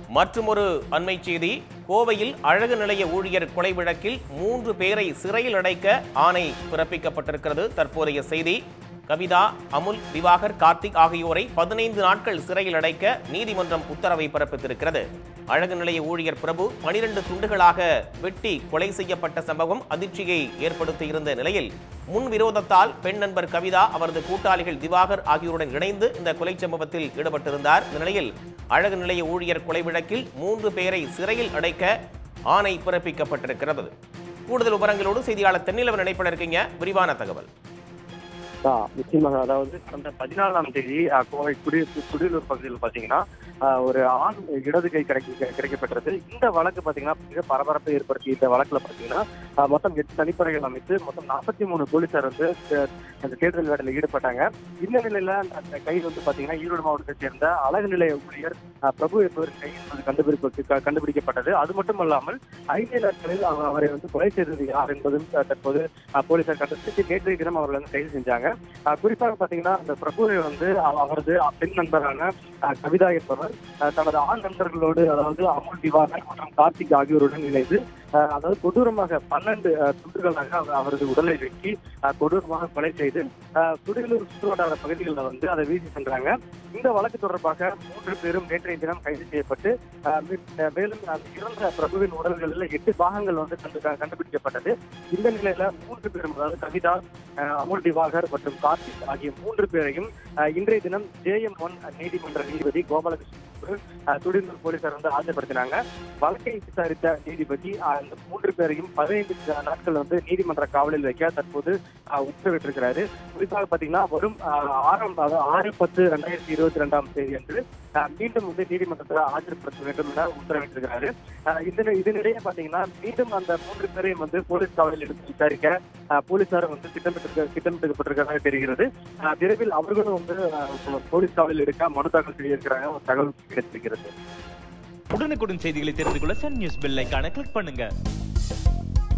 மற்றுமொரு அண்மை செய்தி கோவையில் அழகு நிலைய ஊழியர் கொலை வழக்கில் மூன்று பேரை சிறையில் அடைக்க ஆணை பிறப்பிக்கப்பட்டிருக்கிறது தற்போதைய செய்தி கவிதா அமுல் திவாகர் கார்த்திக் ஆகியோரை பதினைந்து நாட்கள் சிறையில் அடைக்க நீதிமன்றம் உத்தரவை பிறப்பித்திருக்கிறது அழகு நிலைய ஊழியர் பிரபு பனிரெண்டு துண்டுகளாக வெட்டி கொலை செய்யப்பட்ட சம்பவம் அதிர்ச்சியை ஏற்படுத்தியிருந்த நிலையில் முன் விரோதத்தால் பெண் நண்பர் கவிதா அவரது கூட்டாளிகள் திவாகர் ஆகியோருடன் இணைந்து இந்த கொலை சம்பவத்தில் ஈடுபட்டிருந்தார் இந்த நிலையில் அழகு நிலைய ஊழியர் கொலை வழக்கில் மூன்று பேரை சிறையில் அடைக்க ஆணை பிறப்பிக்கப்பட்டிருக்கிறது கூடுதல் விவரங்களோடு செய்தியாளர் தென்னிலவன் இணைப்பில் இருக்கீங்க விரிவான தகவல் ஆ, நிச்சயமாக அதாவது கடந்த பதினாலாம் தேதி ஆ, கோவை குடி குடியலூர் பகுதியில் பாத்தீங்கன்னா ஆ, ஒரு ஆண் இடது கை கிடைக்க கிடைக்கப்பட்டது இந்த வழக்கு பாத்தீங்கன்னா மிக பரபரப்பை ஏற்படுத்தி இந்த வழக்குல பாத்தீங்கன்னா ஆ, மொத்தம் எட்டு தனிப்படைகள் அமைத்து மொத்தம் நாற்பத்தி மூணு போலீசார் வந்து அ, அந்த தேடுதல் வேட்டையில் ஈடுபட்டாங்க இந்த நிலையில அந்த கை வந்து பாத்தீங்கன்னா ஈரோடு மாவட்டத்தை சேர்ந்த அழகு நிலைய ஊழியர் ஆ, பிரபு என்பவர் கை என்பது கண்டுபிடிப்பு க- கண்டுபிடிக்கப்பட்டது அது மட்டும் அல்லாமல் ஐந்து நாட்களில் அவர் அவரை வந்து கொலை செய்தது யார் என்பதும் அ, தற்போது அ, போலீசார் கண்டுபிடித்து நேற்றைய தினம் அவர்களை வந்து கைது செஞ்சாங்க அஹ் குறிப்பாக பாத்தீங்கன்னா அந்த பிரபுவை வந்து அவ- அவரது பெண் நண்பரான அஹ், கவிதா என்பவர் அஹ், தனது ஆண் நண்பர்களோடு அதாவது அமுல் திவாகர் மற்றும் கார்த்திக் ஆகியோருடன் இணைந்து அஹ், அதாவது கொடூரமாக பன்னெண்டு அஹ், துண்டுகளாக அவர் அவரது உடலை வெட்டி அஹ், கொடூரமாக கொலை செய்து அஹ், குடியலூர் சுற்றுவட்டார பகுதிகளில் வந்து அதை வீசி சென்றாங்க இந்த வழக்கு தொடர்பாக மூன்று பேரும் நேற்றைய தினம் கைது செய்யப்பட்டு அஹ், மே- மேலும் அந்த இறந்த பிரபுவின் உடல்களில் எட்டு பாகங்கள் வந்து கண்டு கண்டுபிடிக்கப்பட்டது இந்த நிலையில மூன்று பேரும் அதாவது கவிதா அஹ், அமுல் திவாகர் மற்றும் கார்த்திக் ஆகிய மூன்று பேரையும் அஹ், இன்றைய தினம் ஜேஎம் ஒன் நீதிமன்ற நீதிபதி கோபாலகிருஷ்ணன் அவர்கள், அஹ், துடிந்தூர் போலீசார் வந்து ஆஜர்படுத்தினாங்க வழக்கை விசாரித்த நீதிபதி அஹ், இந்த மூன்று பேரையும் பதினைந்து நாட்கள் வந்து நீதிமன்ற காவலில் வைக்க தற்போது அஹ், உத்தரவிட்டிருக்கிறாரு குறிப்பாக பாத்தீங்கன்னா வரும் அஹ், ஆறாம் அதாவது ஆறு பத்து ரெண்டாயிரத்தி இருபத்தி ரெண்டாம் தேதி அன்று அஹ், மீண்டும் வந்து நீதிமன்றத்தில் ஆஜர்படுத்த வேண்டும் என உத்தரவிட்டிருக்கிறாரு அஹ், இதன இதனிடையே பாத்தீங்கன்னா மீண்டும் அந்த மூன்று பேரையும் வந்து போலீஸ் காவலில் எடுத்து விசாரிக்க அஹ், போலீசார் வந்து திட்டமிட்டு திட்டமிட்டிருப்பதற்காக தெரிகிறது அஹ், விரைவில் அவர்களும் வந்து அஹ், போலீஸ் காவலில் எடுக்க மனு தாக்கல் செய்திருக்கிறாங்க ஒரு தகவல் கிடைத்திருக்கிறது உடனுக்குடன் செய்திகளை தெரிந்து கொள்ள சன் நியூஸ் பெல் ஐகானை கிளிக் பண்ணுங்க